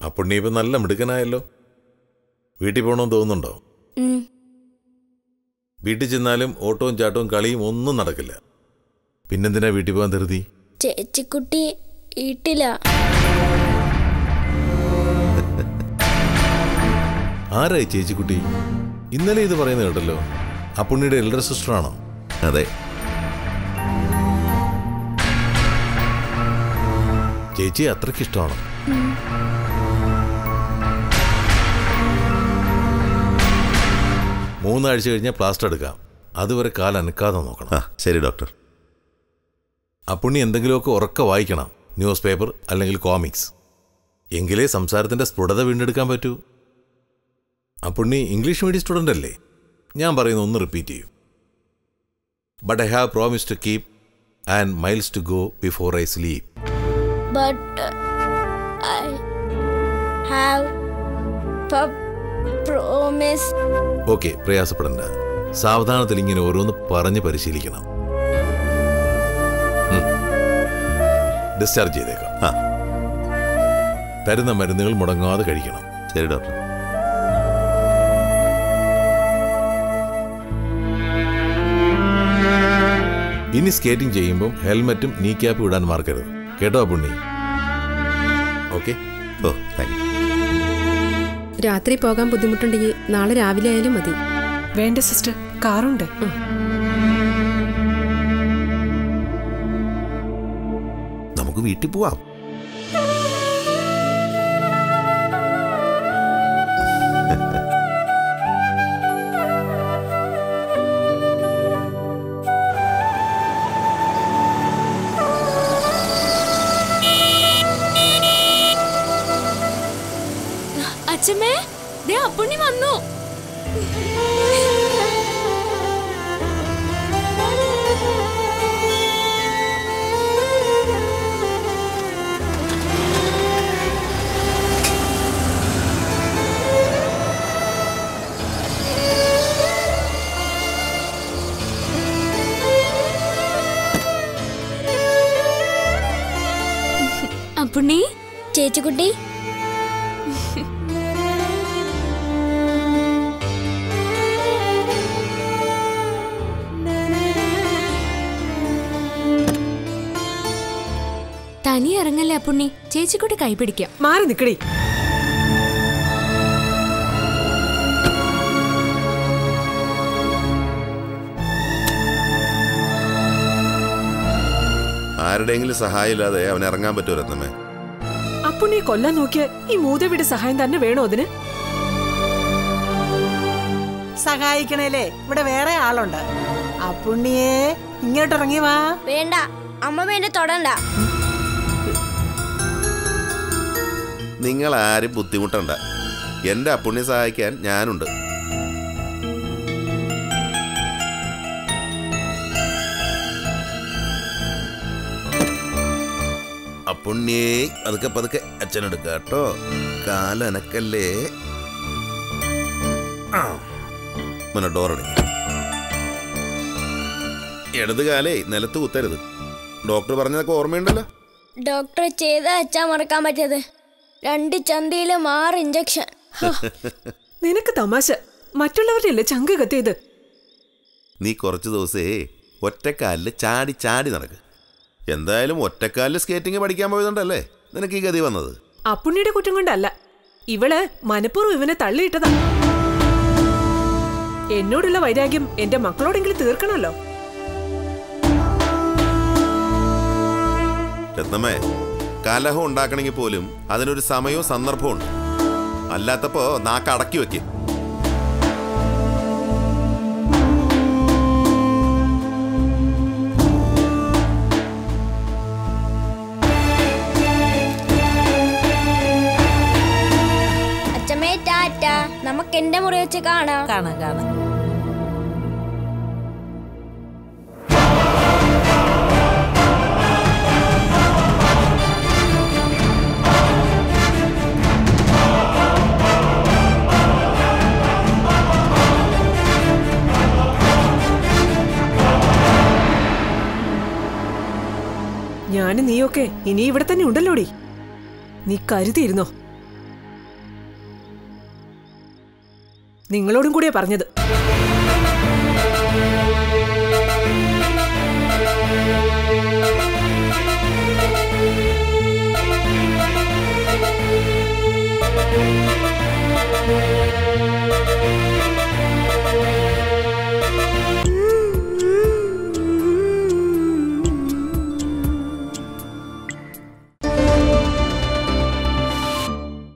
അപ്പോൾ നീ ഇപ്പം നല്ല മിടുക്കനായല്ലോ വീട്ടിൽ പോകണമെന്ന് തോന്നുന്നുണ്ടോ ഉം. വീട്ടിൽ ചെന്നാലും ഓട്ടവും ചാട്ടവും കളിയും ഒന്നും നടക്കില്ല പിന്നെന്തിനാ വീട്ടിൽ പോകാൻ ധൃതി ചേച്ചിക്കുട്ടി വീട്ടില ആരായി ചേച്ചിക്കുട്ടി ഇന്നലെ ഇത് പറയുന്നത് കേട്ടല്ലോ അപ്പുണ്ണിയുടെ എൽഡർ സിസ്റ്ററാണോ അതെ ചേച്ചി അത്രയ്ക്ക് ഇഷ്ടമാണോ മൂന്നാഴ്ച കഴിഞ്ഞാൽ പ്ലാസ്റ്റർ എടുക്കാം അതുവരെ കാൽ അനക്കാതെ നോക്കണം ആ ശരി ഡോക്ടർ അപ്പുണ്ണി എന്തെങ്കിലുമൊക്കെ ഉറക്ക വായിക്കണം ന്യൂസ് പേപ്പർ അല്ലെങ്കിൽ കോമിക്സ് എങ്കിലേ സംസാരത്തിന്റെ സ്ഫുടത വീണ്ടെടുക്കാൻ പറ്റൂ അപ്പുണ്ണി ഇംഗ്ലീഷ് മീഡിയം സ്റ്റുഡൻ്റ് അല്ലേ ഞാൻ പറയുന്ന ഒന്ന് റിപ്പീറ്റ് ചെയ്യൂ but I have promise to keep and miles to go before I sleep but I have promise okay പ്രയാസപ്പെടണ്ട സാവധാനത്തിൽ ഇങ്ങനെ ഓരോന്ന് പറഞ്ഞ് പരിശീലിക്കണം ഡിസ്ചാർജ് ചെയ്തേക്കാം ആ തരുന്ന മരുന്നുകൾ മുടങ്ങാതെ കഴിക്കണം ശരി ഡോക്ടർ ഇനി സ്കേറ്റിംഗ് ചെയ്യുമ്പോൾ ഹെൽമറ്റും നീ ക്യാപ്പും ഇടാൻ മറക്കരുത് കേട്ടോ പുണ്ണി ഓക്കെ ഓ താങ്ക് യു രാത്രി പോകാൻ ബുദ്ധിമുട്ടുണ്ടെങ്കിൽ നാളെ രാവിലെ ആയാലും മതി വേണ്ട സിസ്റ്റർ കാറുണ്ട് നമുക്ക് വീട്ടിൽ പോവാം അച്ഛമ്മേ ദേ അപ്പുണ്ണി വന്നു അപ്പുണ്ണി ചേച്ചിക്കുട്ടി തനി ഇറങ്ങല്ലേ അപ്പുണ്ണി ചേച്ചിക്കുട്ടി കൈ പിടിക്കാം മാറി നിക്കടി ആരുടെയെങ്കിലും സഹായം ഇല്ലാതെ അവൻ ഇറങ്ങാൻ പറ്റുമോ രത്നമ്മേ അപ്പുണ്ണിയെ കൊല്ലാൻ നോക്കിയ ഈ മൂതവിടെ സഹായം തന്നെ വേണോ അതിന് സഹായിക്കണേലേ ഇവിടെ വേറെ ആളുണ്ട് അപ്പുണ്ണിയെ ഇങ്ങോട്ട് ഇറങ്ങി വാ വേണ്ട അമ്മ എന്നെ തൊടണ്ട നിങ്ങൾ ആരും ബുദ്ധിമുട്ടണ്ട എന്റെ അപ്പുണ്യെ സഹായിക്കാൻ ഞാനുണ്ട് അപ്പുണ്യേ പതുക്കെ പതുക്കെ അച്ഛനെടുക്ക കേട്ടോ കാലനക്കല്ലേ ആ മുന്ന ഡോറടങ്ങി ഇടത് കാലേ നിലത്ത് കുത്തരുത് ഡോക്ടർ പറഞ്ഞതൊക്കെ ഓർമ്മയുണ്ടല്ലോ ഡോക്ടർ ചെയ്ത അച്ഛാ മറക്കാൻ പറ്റിയത് രണ്ട് ചന്തിയിലും ആറ് ഇഞ്ചക്ഷൻ നിനക്ക് തമാശ മറ്റുള്ളവരുടെ അല്ലേ ചങ്ക് കത്തിയത് നീ കുറച്ച് ദിവസേ ഒറ്റക്കാലിൽ ചാടി ചാടി നടക്ക് എന്തായാലും ഒറ്റക്കാലിൽ സ്കേറ്റിംഗ് പഠിക്കാൻ പോയതുകൊണ്ടല്ലേ നിനക്ക് ഈ ഗതി വന്നത് അപ്പുണ്ണിയുടെ കുറ്റം കൊണ്ടല്ല ഇവള് മനഃപൂർവ്വം ഇവനെ തള്ളിയിട്ടതാ എന്നോടുള്ള വൈരാഗ്യം എന്റെ മക്കളോടെങ്കിലും തീർക്കണമല്ലോ രത്നമ്മേ കലഹം ഉണ്ടാക്കണമെങ്കിൽ പോലും അതിനൊരു സമയവും സന്ദർഭവും ഉണ്ട് അല്ലാത്തപ്പോ നാക്ക് അടക്കി വെക്കും അച്ഛമ്മേ ടാറ്റ നമുക്ക് എന്റെ മുറി വെച്ച് കാണാം കാണാം കാണാം ഞാനും നീയൊക്കെ ഇനി ഇവിടെ തന്നെ ഉണ്ടല്ലോടി നീ കരുതിയിരുന്നോ നിങ്ങളോടും കൂടിയാ പറഞ്ഞത്